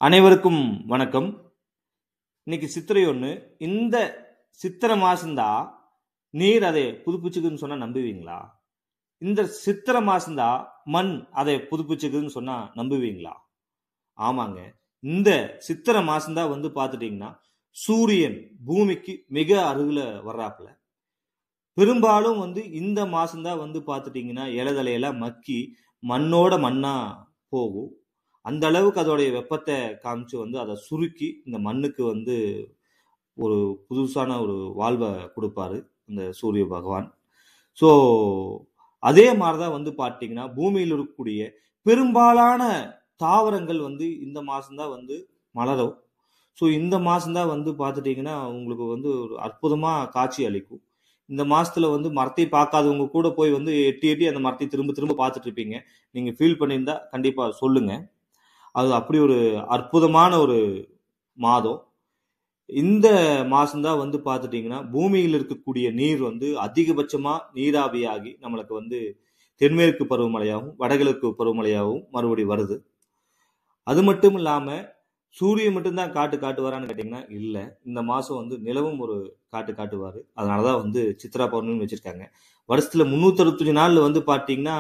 அனைவருக்கும் வணக்கம் இன்னைக்கு சித்திரை ஒன்று இந்த சித்திரை மாசந்தா நீர் அதை புதுப்பிச்சுக்குதுன்னு சொன்னா நம்புவீங்களா இந்த சித்திரை மாசந்தா மண் அதை புதுப்பிச்சுக்குதுன்னு சொன்னா நம்புவீங்களா ஆமாங்க இந்த சித்திரை மாசந்தா வந்து பார்த்துட்டீங்கன்னா சூரியன் பூமிக்கு மிக அருகில வர்றாப்புல பெரும்பாலும் வந்து இந்த மாசம்தான் வந்து பார்த்துட்டீங்கன்னா இலதலையெல்லாம் மக்கி மண்ணோட மண்ணா போகும் அந்த அளவுக்கு அதோடைய வெப்பத்தை காமிச்சு வந்து அதை சுருக்கி இந்த மண்ணுக்கு வந்து ஒரு புதுசான ஒரு வாழ்வை கொடுப்பாரு இந்த சூரிய பகவான் ஸோ அதே மாதிரி தான் வந்து பார்த்தீங்கன்னா பூமியில் இருக்கக்கூடிய பெரும்பாலான தாவரங்கள் வந்து இந்த மாதம்தான் வந்து மலரும் ஸோ இந்த மாதம்தான் வந்து பார்த்துட்டிங்கன்னா உங்களுக்கு வந்து ஒரு அற்புதமாக காட்சி அளிக்கும் இந்த மாசத்துல வந்து மரத்தை பார்க்காதவங்க கூட போய் வந்து எட்டி எட்டி அந்த மரத்தை திரும்ப திரும்ப பார்த்துட்டு இருப்பீங்க நீங்க ஃபீல் பண்ணியிருந்தா கண்டிப்பா சொல்லுங்க அது அப்படி ஒரு அற்புதமான ஒரு மாதம் இந்த மாசம்தான் வந்து பார்த்துட்டீங்கன்னா பூமியில் இருக்கக்கூடிய நீர் வந்து அதிகபட்சமா நீராவியாகி நம்மளுக்கு வந்து தென்மேற்கு பருவமழையாகவும் வடகிழக்கு பருவமழையாகவும் மறுபடி வருது அது மட்டும் இல்லாம சூரியன் மட்டும்தான் காட்டு காட்டுவாரான்னு கேட்டிங்கன்னா இல்லை இந்த மாதம் வந்து நிலவும் ஒரு காட்டு காட்டுவார் அதனால தான் வந்து சித்ரா பௌர்ணமி வச்சுருக்காங்க வருஷத்தில் முந்நூற்றறுபத்தஞ்சு நாளில் வந்து பார்த்தீங்கன்னா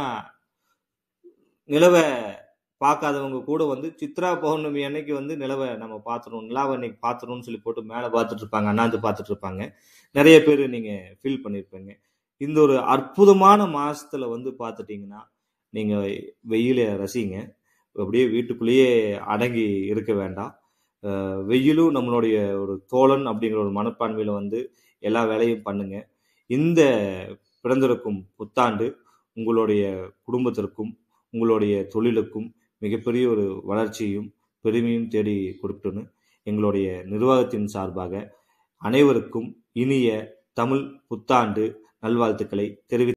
நிலவை பார்க்காதவங்க கூட வந்து சித்ரா பௌர்ணமி அன்னைக்கு வந்து நிலவை நம்ம பார்த்துருவோம் நிலாவை அன்னைக்கு பார்த்துருவோம்னு சொல்லி போட்டு மேலே பார்த்துட்டு இருப்பாங்க அண்ணாந்து பார்த்துட்டு இருப்பாங்க நிறைய பேர் நீங்கள் ஃபீல் பண்ணியிருப்பீங்க இந்த ஒரு அற்புதமான மாசத்துல வந்து பார்த்துட்டிங்கன்னா நீங்கள் வெயிலை ரசிங்க அப்படியே வீட்டுக்குள்ளேயே அடங்கி இருக்க வேண்டாம் அஹ் வெயிலும் நம்மளுடைய ஒரு தோழன் அப்படிங்கிற ஒரு மனப்பான்மையில் வந்து எல்லா வேலையும் பண்ணுங்க இந்த பிறந்திருக்கும் புத்தாண்டு உங்களுடைய குடும்பத்திற்கும் உங்களுடைய தொழிலுக்கும் மிகப்பெரிய ஒரு வளர்ச்சியும் பெருமையும் தேடி கொடுக்கட்டும்னு எங்களுடைய நிர்வாகத்தின் சார்பாக அனைவருக்கும் இனிய தமிழ் புத்தாண்டு நல்வாழ்த்துக்களை தெரிவி